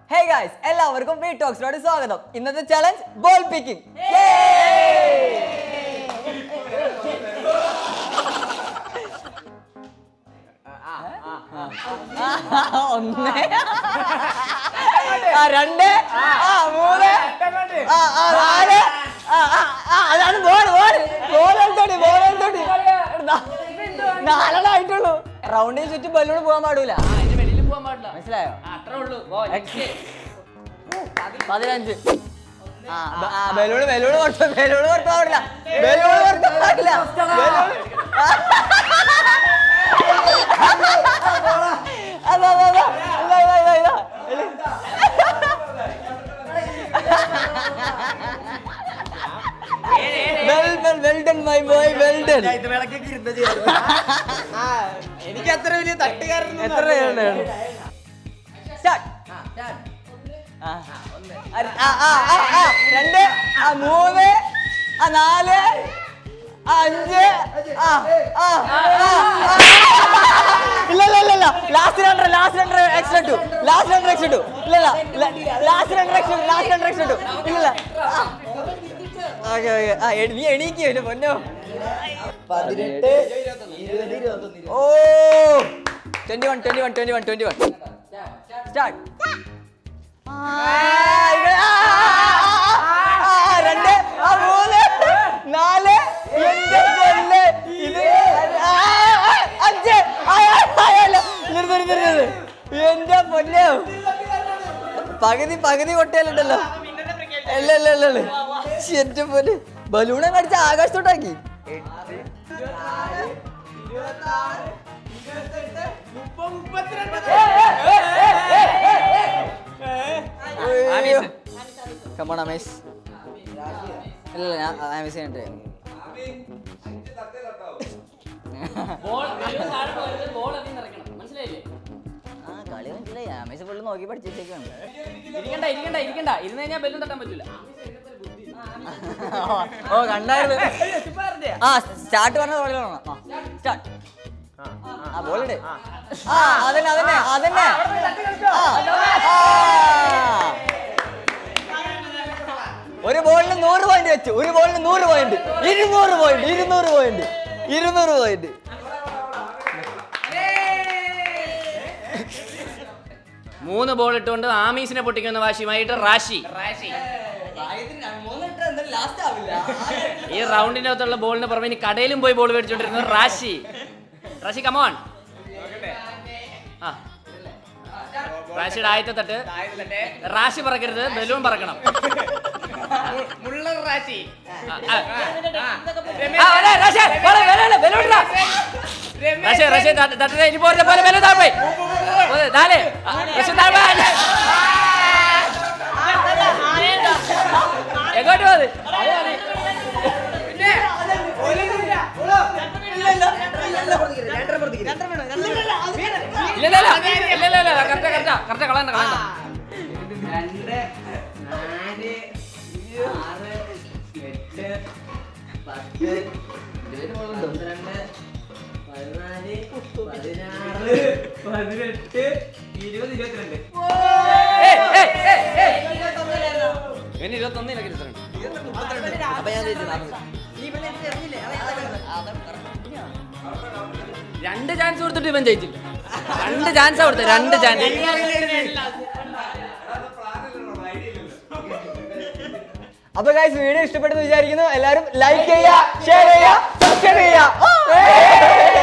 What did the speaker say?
Hey guys എല്ലാവർക്കും V ടോക്സിനോട് സ്വാഗതം ഇന്നത്തെ ചലഞ്ച് ബോൾ പിക്കിംഗ് ഒന്ന് ആ രണ്ട് ആ മൂന്ന് ആ ആ നാല് ആ ആ ആ അതാണ് ബോൾ ബോൾ ബോൾ എടുത്തോടി ബോൾ എടുത്തോടി നാലെണ്ണം ആയിട്ടുള്ളൂ റൗണ്ടിന് ചുറ്റും ബലൂൺ പോകാൻ പാടൂല അതിന്റെ വെളിയിൽ പോകാൻ പാടില്ല മനസ്സിലായോ ആ, അത്രേ ഉള്ളൂ പോ, next. പതിനഞ്ച് ആ ബ- ആ ബലൂൺ ബലൂൺ കൊടുത്തു ബലൂൺ കൊടുത്തു പാടില്ല ബലൂൺ കൊടുത്തു പാടില്ല ബലൂൺ അതാ അതാ അതാ ഇതാ ഇതാ ഇതാ ഇതാ well well well done my boy well done എനിക്ക് അത്ര വലിയ തട്ടുകാരൻ എത്ര സ്റ്റാർട്ട് ആ അര- ആ ആ ആ ആ രണ്ട് ആ മൂന്ന് ആ നാല് ആ അഞ്ച് ആ ആ ആ, ആ. ഇല്ല ഇല്ല ഇല്ല ഇല്ല ലാസ്റ്റ് രണ്ടര ലാസ്റ്റ് രണ്ടര എക്സ്ട്രാ ടു ലാസ്റ്റ് രണ്ടര എക്സ്ട്രാ ടു ഇല്ല ഇല്ല ലാസ്റ്റ് രണ്ടര എക്സ്ട്രാ ലാസ്റ്റ് രണ്ടര എക്സ്ട്രാ ടു ഇല്ല ഓക്കെ ഓക്കെ ആ എണീ- നീ എണീക്കോ എന്റെ പൊന്നോ പതിനെട്ട് ഇരുപത് ഇരുപത്തൊന്ന് ഓ twenty one twenty one twenty one twenty one start രണ്ട് ആ മൂന്ന് നാല് എന്റെ കൊല്ല് ഇത് ആ, ആ, അഞ്ച് ആ, ആ, ആ, അല്ല. നിർത്ത് നിർത്ത് നിർത്ത്. എന്റെ പൊന്നോ പകുതി പകുതി കൊട്ടയിലുണ്ടല്ലോ അല്ല അല്ല അല്ല അല്ല ശ്ശി, എന്റെ പൊന്ന് ബലൂണെ കടിച്ച് ആകാശത്തോട്ടാക്കി ആമീസ്. കമോൺ അമേസ് ഇല്ല ഇല്ല ഞാൻ ആമേസ് ചെയ്യട്ടെ ബോൾ വെളിയിൽ താഴെ പോകരുത്, ബോൾ അതിൽ നിന്ന് ഇറക്കണം. മനസ്സിലായില്ലേ? ആ കളി മനസ്സിലായി ആമേസ് ഫുള്ള് നോക്കി പഠിച്ചേക്കാണ് ഇരിക്കണ്ട ഇരിക്കണ്ട ഇരിക്കണ്ട ഇരുന്ന് കഴിഞ്ഞാൽ ബെല്ലും തട്ടാൻ പറ്റൂല ഓ കണ്ടായിരുന്നു ആ സ്റ്റാർട്ട് പറഞ്ഞ പോലെ സ്റ്റാർട്ട് ആ ബോളിട് ആ അതന്നെ അതന്നെ അതന്നെ ആ, ആ. ഒരു ബോളിന് നൂറ് പോയിന്റ് വെച്ചു ഒരു ബോളിന് നൂറ് പോയിന്റ് ഇരുന്നൂറ് പോയിന്റ് ഇരുന്നൂറ് പോയിന്റ് ഇരുന്നൂറ് പോയിന്റ് മൂന്ന് ബോൾ ഇട്ടുകൊണ്ട് ആമീസിനെ പൊട്ടിക്കുന്ന വാശിയുമായിട്ട് റാഷി ഈ റൗണ്ടിന്റെ അകത്തുള്ള ബോളിന് പുറമെ ഇനി കടയിലും പോയി ബോൾ മേടിച്ചോണ്ടിരുന്നത് റാഷി റാഷി കമോൺ ആ റാഷിയുടെ ആദ്യത്തെ തട്ട് റാഷി പറക്കരുത് ബലൂൺ പറക്കണം ആ, ആ. ആ, വരെ, റാഷി, വരെ, വരെ, വരെ, ബലൂൺ ഇടാ. റാഷി, റാഷി, തട്ട്- തട്ടിനെ ഇനി പോരുന്ന പോലെ ബലൂൺ താഴെ പോയി. പോയി, നാല്. ആ, റാഷി താഴെ പോയി. എങ്ങോട്ട് പോയത് ഇല്ല ഇല്ല ഇല്ല ഇല്ല ഇല്ല കറക്റ്റാ കറക്റ്റാ കറക്റ്റാ കളയണ്ട കളയണ്ട രണ്ട് നാല് ആറ് എട്ട് പത്ത് പന്ത്രണ്ട് പതിനാല് പതിനാറ് പതിനെട്ട് ഇരുപത് ഇരുപത്തിരണ്ട് ഏയ്, ഏയ്, ഏയ്, ഏയ്. ഇവന് ഇരുപത്തൊന്ന് ഇലക്ക് ഇരുപത്തിരണ്ട് അപ്പൊ ഞാൻ ജയിച്ചു നാപ്പത്. രണ്ട് ചാൻസ് കൊടുത്തിട്ട് ഇവൻ ജയിച്ചില്ല രണ്ട് ചാൻസ് കൊടുത്തത് രണ്ട് ചാൻസ് അപ്പൊ ഗൈസ് വീഡിയോ ഇഷ്ടപ്പെട്ടെന്ന് വിചാരിക്കുന്നു എല്ലാവരും ലൈക്ക് ചെയ്യുക ഷെയർ ചെയ്യുക സബ്സ്ക്രൈബ് ചെയ്യുക